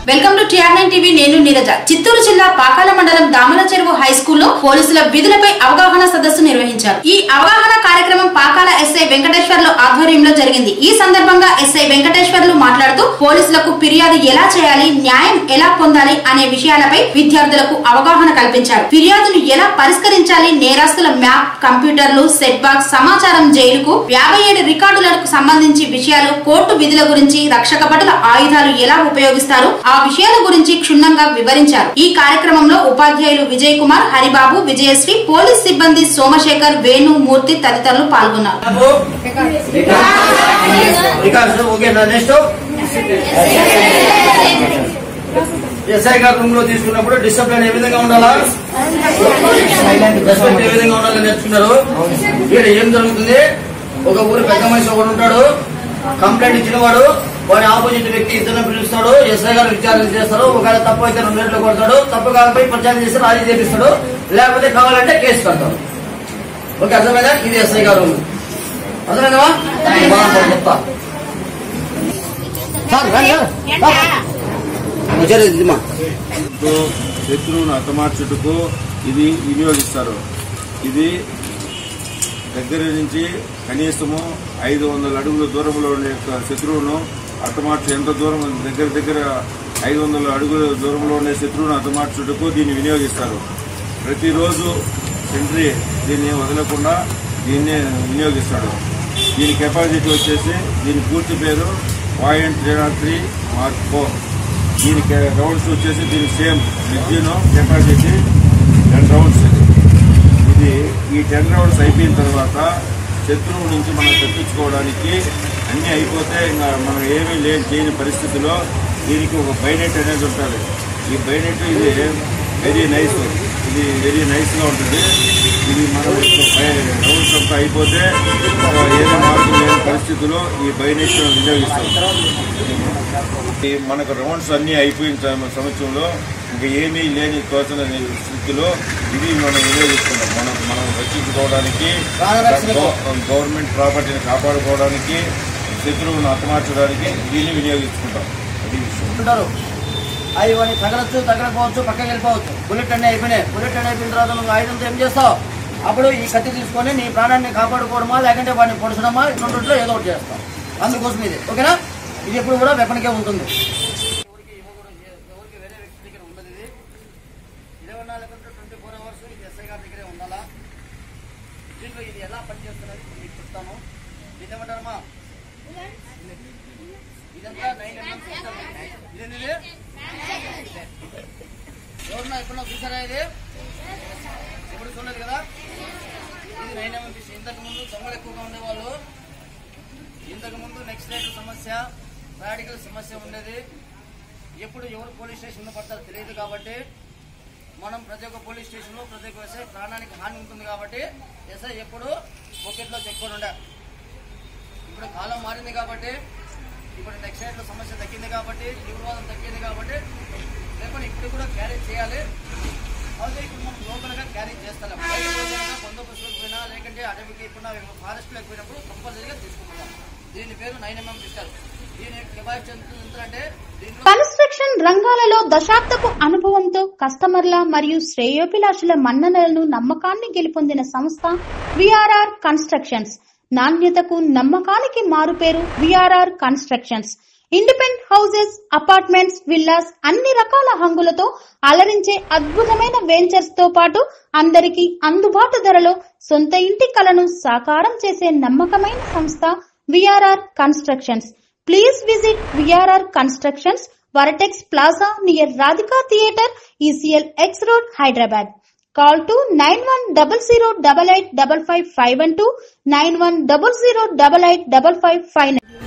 Welcome to TR nine TV నేను నీరజ చిత్తూరు జిల్లా పాకాల మండలం దామల చెరువు హై స్కూల్లో పోలీసుల విధులపై అవగాహన సదస్సు నిర్వహించారు ఈ అవగాహన కార్యక్రమం పాకాల ఎస్ఐ వెంకటేశ్వర్లు ఆధ్వర్యంలో జరిగింది ఈ సందర్భంగా ఎస్ఐ వెంకటేశ్వర్లు మాట్లాడుతూ పోలీసులకు ఫిర్యాదు ఎలా చేయాలి న్యాయం ఎలా పొందాలి అనే విషయాలపై విద్యార్థులకు అవగాహన కల్పించారు ఫిర్యాదును ఎలా పరిష్కరించాలి నేరస్తుల మ్యాప్ కంప్యూటర్లు సెట్ బాక్స్ సమాచారం జైలుకు యాభై ఏడు రికార్డులకు సంబంధించి విషయాలు కోర్టు విధుల గురించి రక్షక భటుల ఆయుధాలు ఎలా ఉపయోగిస్తారు ఆ విషయాల గురించి క్షుణ్ణంగా వివరించారు ఈ కార్యక్రమంలో ఉపాధ్యాయులు విజయ్ కుమార్ హరిబాబు విజయశ్రీ పోలీస్ సిబ్బంది సోమశేఖర్ వేణు మూర్తి తదితరులు పాల్గొన్నారు బాబు వికాస్ ఓకేనా నెక్స్ట్ ఎస్ఐ గారు రూమ్ లో తీసుకున్నప్పుడు డిసిప్లిన్ ఏ విధంగా ఉండాలా డిసిప్లిన్ ఏ విధంగా ఉండాలని నేర్చుకున్నారు ఇక్కడ ఏం జరుగుతుంది ఒక ఊరు పెద్ద మనిషి ఒకడు ఉంటాడు కంప్లైంట్ ఇచ్చిన వాడు వాడి ఆపోజిట్ వ్యక్తి ఇద్దరు పిలుస్తాడు ఎస్ఐ గారు విచారణ చేస్తారు ఒకవేళ తప్పు అయితే రెండు రేట్లు కొడతాడు తప్పు కాకపోయి ప్రచారం చేసి రాజీ చేపిస్తాడు లేకపోతే కావాలంటే కేసు కడతాడు ఓకే అర్థమైందా ఇది ఎస్ఐ గారు అర్థమైందమ్మా బాగా చెప్తా సార్ రండి, రండి. వచ్చారు ఇదిమా తో శత్రువును హతమార్చుటకు ఇది వినియోగిస్తారు ఇది దగ్గర నుంచి కనీసము ఐదు వందల అడుగుల దూరంలో ఉండే యొక్క శత్రువును హతమార్చు ఎంత దూరం దగ్గర దగ్గర ఐదు వందల అడుగుల దూరంలో ఉండే శత్రువును హతమార్చుటకు దీన్ని వినియోగిస్తారు ప్రతిరోజు సెంట్రీ దీన్ని వదలకుండా దీన్ని వినియోగిస్తాడు దీని కెపాసిటీ వచ్చేసి దీని పూర్తి పేరు point zero three mark four దీనికి రౌండ్స్ వచ్చేసి దీని సేమ్ విద్యును కెపాసిటీ టెన్ రౌండ్స్ ఇది ఇది ఈ టెన్ రౌండ్స్ అయిపోయిన తర్వాత శత్రువు నుంచి మనం తప్పించుకోవడానికి అన్నీ అయిపోతే ఇంకా మనం ఏమీ లేదు చేయని పరిస్థితిలో దీనికి ఒక బైనెట్ అనేది ఉంటుంది ఈ బైనెట్ ఇది వెరీ నైస్ ఇది వెరీ నైస్గా ఉంటుంది ఇది మనం రౌండ్స్ అంతా అయిపోతే ఆ, ఏదో మార్పు లేని పరిస్థితిలో ఈ బైనెట్ వినియోగిస్తాం ఈ మనకు రౌండ్స్ అన్ని అయిపోయిన సమ- సంవత్సరంలో ఇంకా ఏమీ లేని తోచని స్థితిలో ఇది మనం వినియోగిస్తున్నాం మనం మనం రక్షించుకోవడానికి ప్రాణరక్షణకు. గవ- గవర్నమెంట్ ప్రాపర్టీని కాపాడుకోవడానికి శత్రువును హతమార్చడానికి దీన్ని వినియోగించుకుంటాం అది విషయం ఉంటారు అవి వాడిని తగలచ్చు తగలకపోవచ్చు పక్కకి వెళ్ళిపోవచ్చు బుల్లెట్ అన్నీ అయిపోయినాయి బుల్లెట్ అన్నీ అయిపోయిన తర్వాత నువ్వు ఆయుధంతో ఏం చేస్తావు అప్పుడు ఈ కత్తి తీసుకొని నీ ప్రాణాన్ని కాపాడుకోవడమా లేకంటే వాడిని పొడచడమా ఇటువంటిలో ఏదో ఒకటి చేస్తాం అందుకోసం ఇది ఓకేనా ఇది ఎప్పుడు కూడా వెపన్కే ఉంటుంది ఎవరికి ఇవ్వకూడదు ఎవరికి వేరే వ్యక్తి దగ్గర ఉండదు ఇది ఇరవై నాలుగు గంటలు ట్వంటీ ఫోర్ అవర్స్ ఇది ఎస్ఐ గారి దగ్గరే ఉండాలా దీంట్లో ఇది ఎలా పనిచేస్తున్నది మీకు చెప్తాను ఇది ఏమంటారమ్మా ఇదంతా నైన్ ఎంఎం సిస్టమ్ ఇదేంది ఇది? ఎవరన్నా ఎప్పుడన్నా చూసారా ఇది ఎప్పుడు చూడలేదు కదా ఇది నైన్ ఎంఎం సిస్టమ్ ఇంతకు ముందు దొంగలు ఎక్కువగా ఉండేవాళ్ళు ఇంతకు ముందు నెక్స్ట్ రేట్ సమస్య రాడికల్ సమస్య ఉండేది ఎప్పుడు ఎవరు పోలీస్ స్టేషన్లో పడతారో తెలియదు కాబట్టి మనం ప్రతి ఒక్క పోలీస్ స్టేషన్లో ప్రతి ఒక్క ఎస్ఐ ప్రాణానికి హాని ఉంటుంది కాబట్టి ఎస్ఐ ఎప్పుడు పాకెట్లో చెప్పుకొని ఉండే ఇప్పుడు కాలం మారింది కాబట్టి ఇప్పుడు నెక్స్ట్ సైడ్లో సమస్య తగ్గింది కాబట్టి తీవ్రవాదం తగ్గింది కాబట్టి లేకపోతే ఇప్పుడు కూడా క్యారీ చేయాలి అయితే ఇప్పుడు మనం లోకల్గా క్యారీ చేస్తాం బయట పోయినా బందోబస్తులకు పోయినా లేకంటే అడవికి ఇప్పుడు ఫారెస్ట్లోకి పోయినప్పుడు కంపల్సరీగా తీసుకుంటున్నాం దీని పేరు నైన్ ఎంఎం పిస్టల్ దీని కెపాసిటీ ఎంత అంటే దీనిలో కన్స్ట్రక్షన్ రంగాలలో దశాబ్దపు అనుభవంతో కస్టమర్ల మరియు శ్రేయోభిలాషుల మన్ననలను నమ్మకాన్ని గెలుపొందిన సంస్థ విఆర్ఆర్ కన్స్ట్రక్షన్స్ నాణ్యతకు నమ్మకానికి మారుపేరు VRR constructions independent houses apartments villas అన్ని రకాల హంగులతో అలరించే అద్భుతమైన వెంచర్స్ తో పాటు అందరికీ అందుబాటు ధరలో సొంత ఇంటి కలను సాకారం చేసే నమ్మకమైన సంస్థ VRR constructions Please visit VRR Constructions, Varatex Plaza near Radhika Theatre, ECL X Road, Hyderabad. Call to 9100885551 9100885559.